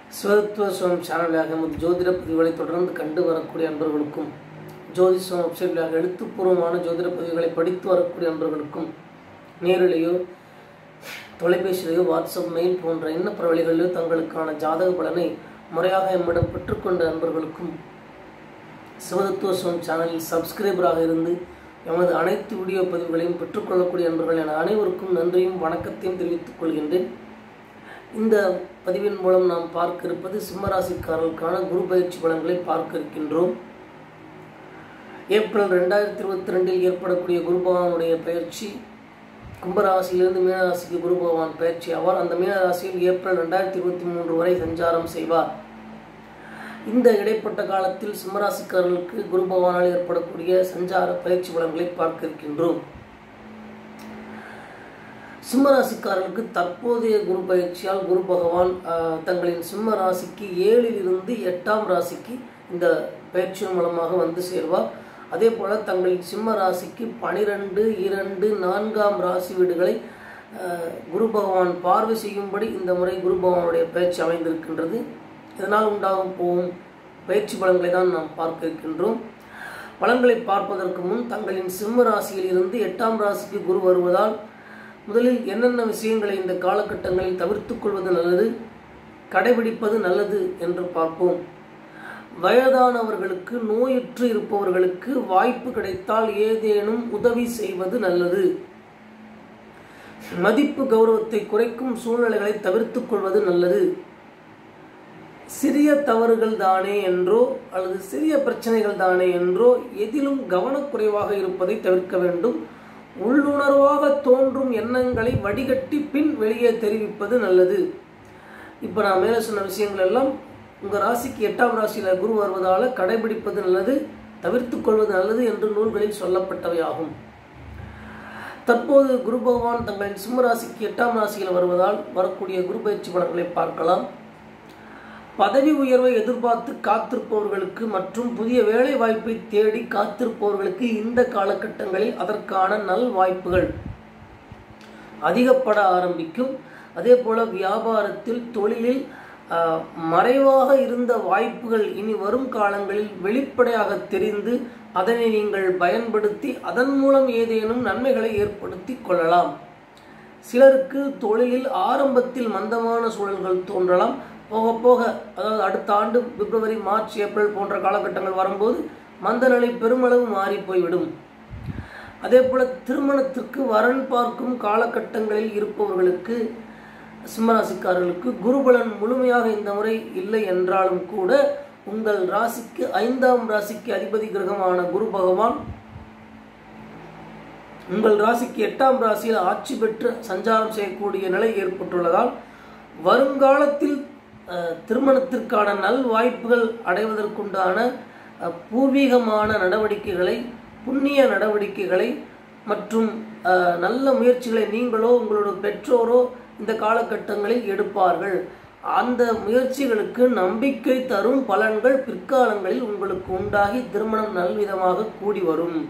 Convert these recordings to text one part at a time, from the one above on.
சிவத்துவ சுவம் சேனலாக நமது ஜோதிட பதிவுகளை தொடர்ந்து கண்டு வரக்கூடிய அன்பர்களுக்கும் ஜோதிஷம் வெப்சைட்லாக எழுத்துப்பூர்வமான ஜோதிட பதிவுகளை படித்து வரக்கூடிய அன்பர்களுக்கும் நேரிலேயோ தொலைபேசியிலேயோ வாட்ஸ்அப் மெயில் போன்ற எண்ணற்ற வழிகளிலோ தங்களுக்கான ஜாதக பலனை முறையாக எம்மிடம் பெற்றுக்கொண்ட அன்பர்களுக்கும் சிவதத்துவ சுவம் சேனலில் சப்ஸ்கிரைபராக இருந்து எமது அனைத்து வீடியோ பதிவுகளையும் பெற்றுக்கொள்ளக்கூடிய அன்பர்கள் என அனைவருக்கும் நன்றியும் வணக்கத்தையும் தெரிவித்துக் கொள்கின்றேன் இந்த பதிவின் மூலம் நாம் பார்க்க இருப்பது சிம்மராசிக்காரர்களுக்கான குரு பயிற்சி பலன்களை பார்க்க இருக்கின்றோம் ஏப்ரல் ரெண்டாயிரத்தி இருபத்தி ரெண்டில் ஏற்படக்கூடிய குரு பகவானுடைய பயிற்சி கும்பராசியிலிருந்து மீனராசிக்கு குரு பகவான் பயிற்சி ஆவார் அந்த மீனராசியில் ஏப்ரல் ரெண்டாயிரத்தி இருபத்தி மூன்று வரை சஞ்சாரம் செய்வார் இந்த இடைப்பட்ட காலத்தில் சிம்மராசிக்காரர்களுக்கு குரு பகவானால் ஏற்படக்கூடிய சஞ்சார பயிற்சி பலன்களை பார்க்க இருக்கின்றோம் சிம்மராசிக்காரர்களுக்கு தற்போதைய குரு பயிற்சியால் குரு பகவான் ஆஹ், தங்களின் சிம்ம ராசிக்கு ஏழில் இருந்து எட்டாம் ராசிக்கு இந்த பயிற்சியின் மூலமாக வந்து சேர்வார் அதே போல தங்களின் சிம்ம ராசிக்கு பனிரெண்டு இரண்டு நான்காம் ராசி வீடுகளை ஆஹ், குரு பகவான் பார்வை செய்யும்படி இந்த முறை குரு பகவானுடைய பயிற்சி அமைந்திருக்கின்றது இதனால் உண்டாகும் போகும் பயிற்சி பலன்களை தான் நாம் பார்க்க இருக்கின்றோம் பலன்களை பார்ப்பதற்கு முன் தங்களின் சிம்ம ராசியில் இருந்து எட்டாம் ராசிக்கு குரு வருவதால் முதலில் என்னென்ன விஷயங்களை இந்த காலகட்டங்களில் தவிர்த்துக் கொள்வது நல்லது கடைபிடிப்பது நல்லது என்று பார்ப்போம் வயதானவர்களுக்கு நோயுற்று இருப்பவர்களுக்கு வாய்ப்பு கிடைத்தால் ஏதேனும் உதவி செய்வது நல்லது மதிப்பு கௌரவத்தை குறைக்கும் சூழ்நிலைகளை தவிர்த்துக் கொள்வது நல்லது சிறிய தவறுகள் தானே என்றோ அல்லது சிறிய பிரச்சனைகள் தானே என்றோ எதிலும் கவனக்குறைவாக இருப்பதை தவிர்க்க வேண்டும் உள்ளுணர்வாக தோன்றும் எண்ணங்களை வடிகட்டி பின் வெளியே தெரிவிப்பது நல்லது இப்போ நான் மேலே சொன்ன விஷயங்கள் எல்லாம் உங்கள் ராசிக்கு எட்டாம் ராசியில் குரு வருவதால் கடைபிடிப்பது நல்லது தவிர்த்துக் கொள்வது நல்லது என்று நூல்களில் சொல்லப்பட்டவை ஆகும் தற்போது குரு பகவான் தங்களின் சிம்ம ராசிக்கு எட்டாம் ராசியில் வருவதால் வரக்கூடிய குரு பயிற்சி பலன்களை பார்க்கலாம் பதவி உயர்வை எதிர்பார்த்து காத்திருப்பவர்களுக்கு மற்றும் புதிய வேலை வாய்ப்பை தேடி காத்திருப்பவர்களுக்கு இந்த காலகட்டங்களில் அதற்கான நல் வாய்ப்புகள் அதிகப்பட ஆரம்பிக்கும் அதே போல வியாபாரத்தில் தொழிலில் ஆஹ், மறைவாக இருந்த வாய்ப்புகள் இனி வரும் காலங்களில் வெளிப்படையாக தெரிந்து அதனை நீங்கள் பயன்படுத்தி அதன் மூலம் ஏதேனும் நன்மைகளை ஏற்படுத்தி கொள்ளலாம் சிலருக்கு தொழிலில் ஆரம்பத்தில் மந்தமான சூழல்கள் தோன்றலாம் போக போக அதாவது அடுத்த ஆண்டு பிப்ரவரி மார்ச் ஏப்ரல் போன்ற காலகட்டங்கள் வரும்போது மந்த நிலை பெருமளவு மாறி போய்விடும் அதே போல திருமணத்திற்கு வரன் பார்க்கும் காலகட்டங்களில் இருப்பவர்களுக்கு சிம்மராசிக்காரர்களுக்கு குருபலன் முழுமையாக இந்த முறை இல்லை என்றாலும் கூட உங்கள் ராசிக்கு ஐந்தாம் ராசிக்கு அதிபதி கிரகமான குரு பகவான் உங்கள் ராசிக்கு எட்டாம் ராசியில் ஆட்சி பெற்று சஞ்சாரம் செய்யக்கூடிய நிலை ஏற்பட்டுள்ளதால் வருங்காலத்தில் அஹ், திருமணத்திற்கான நல் வாய்ப்புகள் அடைவதற்குண்டான அஹ், பூர்வீகமான நடவடிக்கைகளை புண்ணிய நடவடிக்கைகளை மற்றும் அஹ், நல்ல முயற்சிகளை நீங்களோ உங்களோட பெற்றோரோ இந்த காலகட்டங்களில் எடுப்பார்கள் அந்த முயற்சிகளுக்கு நம்பிக்கை தரும் பலன்கள் பிற்காலங்களில் உங்களுக்கு உண்டாகி திருமணம் நல்விதமாக கூடி வரும்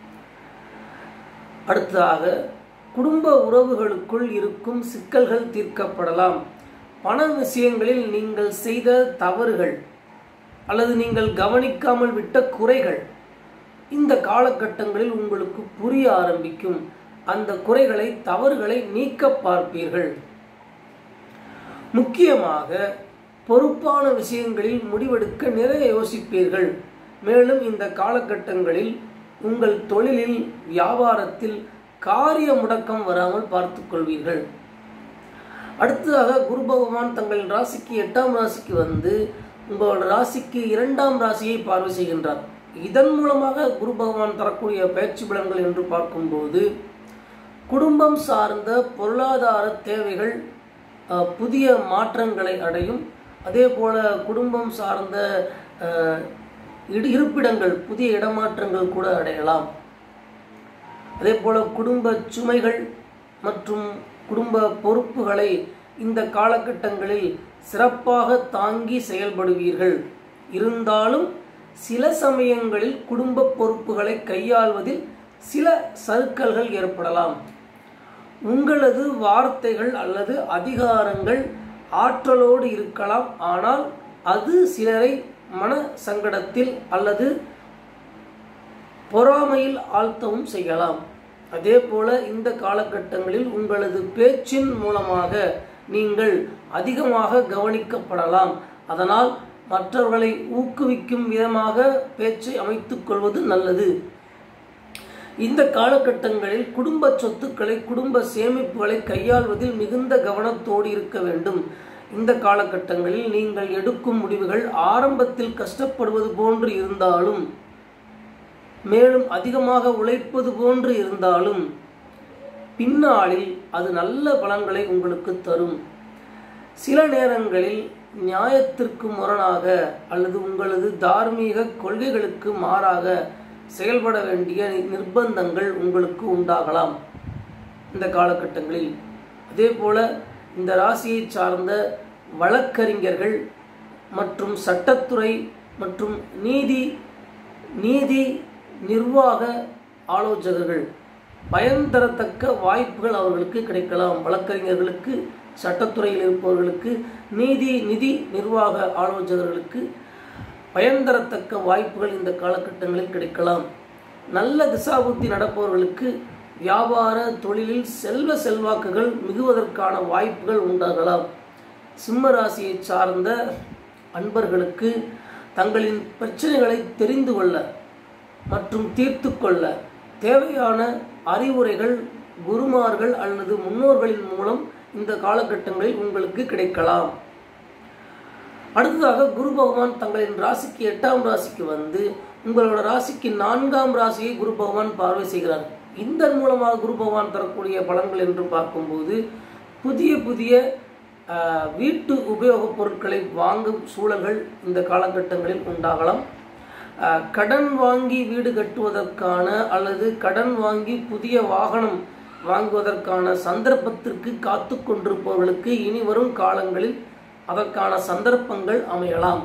அடுத்ததாக குடும்ப உறவுகளுக்குள் இருக்கும் சிக்கல்கள் தீர்க்கப்படலாம் பண விஷயங்களில் நீங்கள் செய்த தவறுகள் அல்லது நீங்கள் கவனிக்காமல் விட்ட குறைகள் இந்த காலகட்டங்களில் உங்களுக்கு புரிய ஆரம்பிக்கும் அந்த குறைகளை தவறுகளை நீக்க பார்ப்பீர்கள் முக்கியமாக பொறுப்பான விஷயங்களில் முடிவெடுக்க நிறைய யோசிப்பீர்கள் மேலும் இந்த காலகட்டங்களில் உங்கள் தொழிலில் வியாபாரத்தில் காரிய முடக்கம் வராமல் பார்த்துக் கொள்வீர்கள் அடுத்ததாக குரு பகவான் தங்கள் ராசிக்கு எட்டாம் ராசிக்கு வந்து உங்களோட ராசிக்கு இரண்டாம் ராசியை பார்வை செய்கின்றார் இதன் மூலமாக குரு பகவான் தரக்கூடிய பயிற்சி பலன்கள் என்று பார்க்கும்போது குடும்பம் சார்ந்த பொருளாதார தேவைகள் அஹ், புதிய மாற்றங்களை அடையும் அதே போல குடும்பம் சார்ந்த அஹ், இடு இருப்பிடங்கள் புதிய இடமாற்றங்கள் கூட அடையலாம் அதே போல குடும்ப சுமைகள் மற்றும் குடும்ப பொறுப்புகளை இந்த காலகட்டங்களில் சிறப்பாக தாங்கி செயல்படுவீர்கள் இருந்தாலும் சில சமயங்களில் குடும்ப பொறுப்புகளை கையாள்வதில் சில சறுக்கல்கள் ஏற்படலாம் உங்களது வார்த்தைகள் அல்லது அதிகாரங்கள் ஆற்றலோடு இருக்கலாம் ஆனால் அது சிலரை மன சங்கடத்தில் அல்லது பொறாமையில் ஆழ்த்தவும் செய்யலாம் அதே போல இந்த காலகட்டங்களில் உங்களது பேச்சின் மூலமாக நீங்கள் அதிகமாக கவனிக்கப்படலாம் அதனால் மற்றவர்களை ஊக்குவிக்கும் விதமாக பேச்சை அமைத்துக் கொள்வது நல்லது இந்த காலகட்டங்களில் குடும்ப சொத்துக்களை குடும்ப சேமிப்புகளை கையாள்வதில் மிகுந்த கவனத்தோடு இருக்க வேண்டும் இந்த காலகட்டங்களில் நீங்கள் எடுக்கும் முடிவுகள் ஆரம்பத்தில் கஷ்டப்படுவது போன்று இருந்தாலும் மேலும் அதிகமாக உழைப்பது போன்று இருந்தாலும் பின்னாளில் அது நல்ல பலன்களை உங்களுக்கு தரும் சில நேரங்களில் நியாயத்திற்கு முரணாக அல்லது உங்களது தார்மீக கொள்கைகளுக்கு மாறாக செயல்பட வேண்டிய நிர்பந்தங்கள் உங்களுக்கு உண்டாகலாம் இந்த காலகட்டங்களில் அதே போல இந்த ராசியை சார்ந்த வழக்கறிஞர்கள் மற்றும் சட்டத்துறை மற்றும் நீதி நீதி நிர்வாக ஆலோசகர்கள் பயன் தரத்தக்க வாய்ப்புகள் அவர்களுக்கு கிடைக்கலாம் வழக்கறிஞர்களுக்கு சட்டத்துறையில் இருப்பவர்களுக்கு நீதி நிதி நிர்வாக ஆலோசகர்களுக்கு பயன் தரத்தக்க வாய்ப்புகள் இந்த காலகட்டங்களில் கிடைக்கலாம் நல்ல திசாபுத்தி நடப்பவர்களுக்கு வியாபார தொழிலில் செல்வ செல்வாக்குகள் மிகுவதற்கான வாய்ப்புகள் உண்டாகலாம் சிம்ம ராசியை சார்ந்த அன்பர்களுக்கு தங்களின் பிரச்சனைகளை தெரிந்து கொள்ள மற்றும் தீர்த்து கொள்ள தேவையான அறிவுரைகள் குருமார்கள் அல்லது முன்னோர்களின் மூலம் இந்த காலகட்டங்களில் உங்களுக்கு கிடைக்கலாம் அடுத்ததாக குரு பகவான் தங்களின் ராசிக்கு எட்டாம் ராசிக்கு வந்து உங்களோட ராசிக்கு நான்காம் ராசியை குரு பகவான் பார்வை செய்கிறார் இந்த மூலமாக குரு பகவான் தரக்கூடிய பலன்கள் என்று பார்க்கும்போது புதிய புதிய ஆஹ், வீட்டு உபயோகப் பொருட்களை வாங்கும் சூழல்கள் இந்த காலகட்டங்களில் உண்டாகலாம் ஆஹ், கடன் வாங்கி வீடு கட்டுவதற்கான அல்லது கடன் வாங்கி புதிய வாகனம் வாங்குவதற்கான சந்தர்ப்பத்திற்கு காத்து கொண்டிருப்பவர்களுக்கு இனி வரும் காலங்களில் அதற்கான சந்தர்ப்பங்கள் அமையலாம்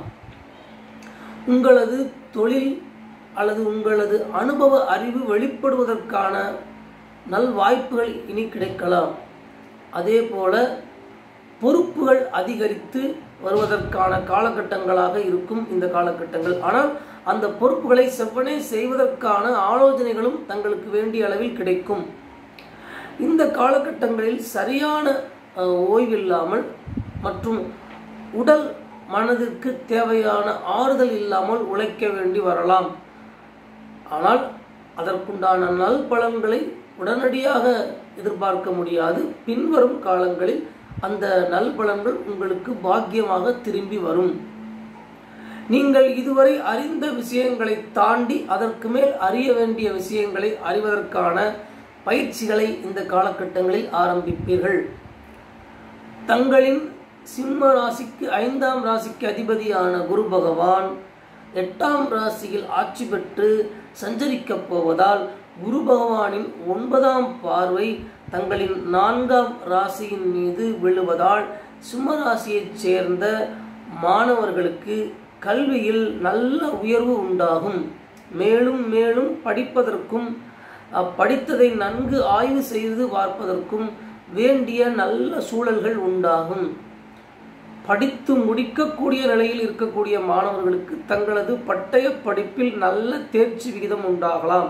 உங்களது தொழில் அல்லது உங்களது அனுபவ அறிவு வெளிப்படுவதற்கான நல் வாய்ப்புகள் இனி கிடைக்கலாம் அதே போல பொறுப்புகள் அதிகரித்து வருவதற்கான காலகட்டங்களாக இருக்கும் இந்த காலகட்டங்கள் ஆனால் அந்த பொறுப்புகளை செவ்வனே செய்வதற்கான ஆலோசனைகளும் தங்களுக்கு வேண்டிய அளவில் கிடைக்கும் இந்த காலகட்டங்களில் சரியான அஹ், ஓய்வில்லாமல் மற்றும் உடல் மனதிற்கு தேவையான ஆறுதல் இல்லாமல் உழைக்க வேண்டி வரலாம் ஆனால் அதற்குண்டான நல் பலன்களை உடனடியாக எதிர்பார்க்க முடியாது பின்வரும் காலங்களில் அந்த நல் பலன்கள் உங்களுக்கு பாக்கியமாக திரும்பி வரும் நீங்கள் இதுவரை அறிந்த விஷயங்களை தாண்டி அதற்கு மேல் அறிய வேண்டிய விஷயங்களை அறிவதற்கான பயிற்சிகளை இந்த காலகட்டங்களில் ஆரம்பிப்பீர்கள் தங்களின் சிம்ம ராசிக்கு ஐந்தாம் ராசிக்கு அதிபதியான குரு பகவான் எட்டாம் ராசியில் ஆட்சி பெற்று சஞ்சரிக்கப் போவதால் குரு பகவானின் ஒன்பதாம் பார்வை தங்களின் நான்காம் ராசியின் மீது விழுவதால் சிம்ம ராசியைச் சேர்ந்த மாணவர்களுக்கு கல்வியில் நல்ல உயர்வு உண்டாகும் மேலும் மேலும் படிப்பதற்கும் படித்ததை நன்கு ஆய்வு செய்து பார்ப்பதற்கும் வேண்டிய நல்ல சூழல்கள் உண்டாகும் படித்து முடிக்கக்கூடிய நிலையில் இருக்கக்கூடிய மாணவர்களுக்கு தங்களது பட்டய படிப்பில் நல்ல தேர்ச்சி விகிதம் உண்டாகலாம்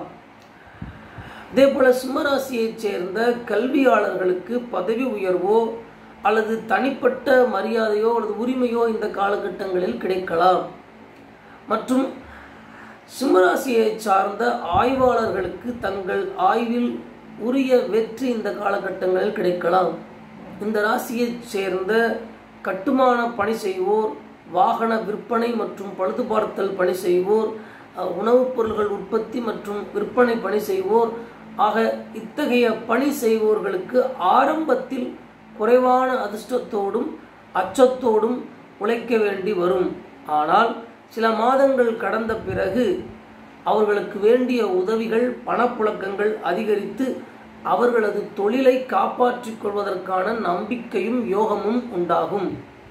அதே போல சிம்மராசியைச் சேர்ந்த கல்வியாளர்களுக்கு பதவி உயர்வோ அல்லது தனிப்பட்ட மரியாதையோ அல்லது உரிமையோ இந்த காலகட்டங்களில் கிடைக்கலாம் மற்றும் சிம்மராசியை சார்ந்த ஆய்வாளர்களுக்கு தங்கள் ஆய்வில் உரிய வெற்றி இந்த காலகட்டங்களில் கிடைக்கலாம் இந்த ராசியைச் சேர்ந்த கட்டுமான பணி செய்வோர் வாகன விற்பனை மற்றும் பழுதுபார்த்தல் பணி செய்வோர் அஹ், உணவுப் பொருள்கள் உற்பத்தி மற்றும் விற்பனை பணி செய்வோர் ஆக இத்தகைய பணி செய்வோர்களுக்கு ஆரம்பத்தில் குறைவான அதிர்ஷ்டத்தோடும் அச்சத்தோடும் உழைக்க வேண்டி வரும் ஆனால் சில மாதங்கள் கடந்த பிறகு அவர்களுக்கு வேண்டிய உதவிகள் பணப்புழக்கங்கள் அதிகரித்து அவர்களது தொழிலை காப்பாற்றிக் கொள்வதற்கான நம்பிக்கையும் யோகமும் உண்டாகும்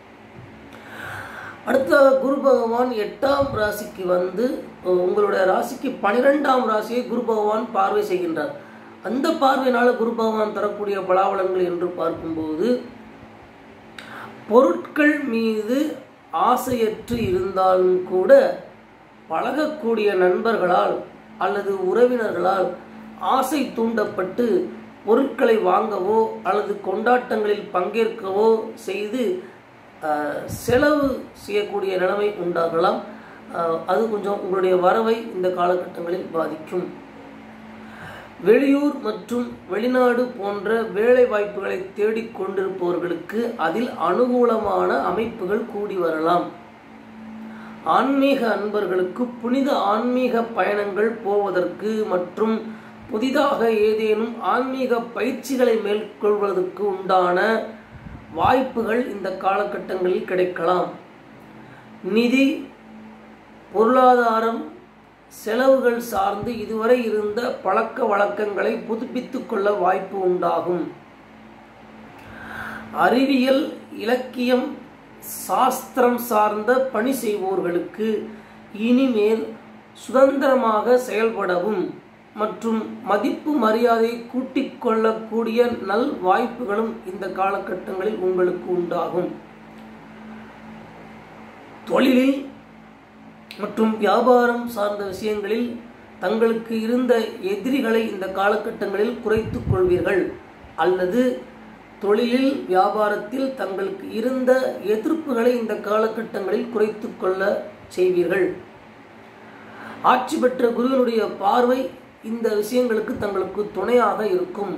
அடுத்ததாக குரு பகவான் எட்டாம் ராசிக்கு வந்து அஹ், உங்களுடைய ராசிக்கு பனிரெண்டாம் ராசியை குரு பகவான் பார்வை செய்கின்றார் அந்த பார்வையினால குரு பகவான் தரக்கூடிய பலாபலன்கள் என்று பார்க்கும்போது பொருட்கள் மீது ஆசையற்று இருந்தாலும் கூட பழகக்கூடிய நண்பர்களால் அல்லது உறவினர்களால் ஆசை தூண்டப்பட்டு பொருட்களை வாங்கவோ அல்லது கொண்டாட்டங்களில் பங்கேற்கவோ செய்து அஹ், செலவு செய்யக்கூடிய நிலைமை உண்டாகலாம் அஹ், அது கொஞ்சம் உங்களுடைய வரவை இந்த காலகட்டங்களில் பாதிக்கும் வெளியூர் மற்றும் வெளிநாடு போன்ற வேலை வாய்ப்புகளை தேடிக் கொண்டிருப்பவர்களுக்கு அதில் அனுகூலமான அமைப்புகள் கூடி வரலாம் ஆன்மீக அன்பர்களுக்கு புனித ஆன்மீக பயணங்கள் போவதற்கு மற்றும் புதிதாக ஏதேனும் ஆன்மீக பயிற்சிகளை மேற்கொள்வதற்கு உண்டான வாய்ப்புகள் இந்த காலகட்டங்களில் கிடைக்கலாம் நிதி பொருளாதாரம் செலவுகள் சார்ந்து இதுவரை இருந்த பழக்க வழக்கங்களை புதுப்பித்துக் கொள்ள வாய்ப்பு உண்டாகும் அறிவியல் இலக்கியம் சாஸ்திரம் சார்ந்த பணி செய்வோர்களுக்கு இனிமேல் சுதந்திரமாக செயல்படவும் மற்றும் மதிப்பு மரியாதை கூட்டிக் கொள்ளக்கூடிய நல் வாய்ப்புகளும் இந்த காலகட்டங்களில் உங்களுக்கு உண்டாகும் தொழிலில் மற்றும் வியாபாரம் சார்ந்த விஷயங்களில் தங்களுக்கு இருந்த எதிரிகளை இந்த காலகட்டங்களில் குறைத்துக் கொள்வீர்கள் அல்லது தொழிலில் வியாபாரத்தில் தங்களுக்கு இருந்த எதிர்ப்புகளை இந்த காலகட்டங்களில் குறைத்துக் கொள்ள செய்வீர்கள் ஆட்சி பெற்ற குருவினுடைய பார்வை இந்த விஷயங்களுக்கு தங்களுக்கு துணையாக இருக்கும்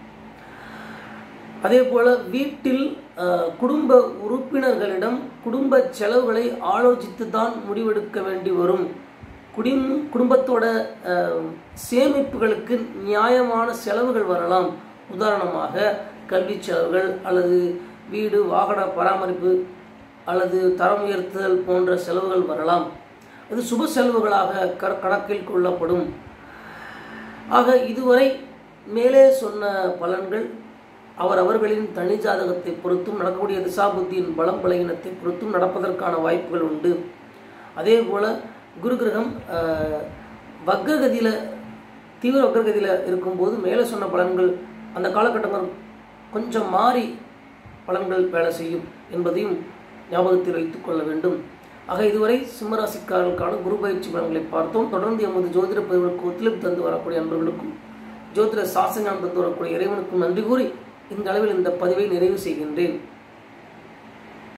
அதே போல வீட்டில் அஹ், குடும்ப உறுப்பினர்களிடம் குடும்ப செலவுகளை ஆலோசித்து தான் முடிவெடுக்க வேண்டி வரும் குடும் குடும்பத்தோட அஹ், சேமிப்புகளுக்கு நியாயமான செலவுகள் வரலாம் உதாரணமாக கல்வி செலவுகள் அல்லது வீடு வாகன பராமரிப்பு அல்லது தரம் உயர்த்துதல் போன்ற செலவுகள் வரலாம் இது சுப செலவுகளாக க- கணக்கில் கொள்ளப்படும் ஆக இதுவரை மேலே சொன்ன பலன்கள் அவரவர்களின் தனி ஜாதகத்தை பொறுத்தும் நடக்கக்கூடிய திசாபுத்தியின் பலம் பலகீனத்தை பொறுத்தும் நடப்பதற்கான வாய்ப்புகள் உண்டு அதே போல குரு கிரகம் ஆஹ், வக்ரகதியில தீவிர வக்ரகதியில இருக்கும்போது மேலே சொன்ன பலன்கள் அந்த காலகட்டங்கள் கொஞ்சம் மாறி பலன்கள் வேலை செய்யும் என்பதையும் ஞாபகத்தில் வைத்துக் கொள்ள வேண்டும் ஆக இதுவரை சிம்மராசிக்காரர்களுக்கான குரு பயிற்சி பலன்களை பார்த்தோம் தொடர்ந்து எமது ஜோதிட பதிவுகளுக்கு ஒத்துழைப்பு தந்து வரக்கூடிய அன்பர்களுக்கும் ஜோதிட சாசனம் தந்து வரக்கூடிய இறைவனுக்கும் நன்றி கூறி இந்த அளவில் இந்த பதிவை நிறைவு செய்கின்றேன்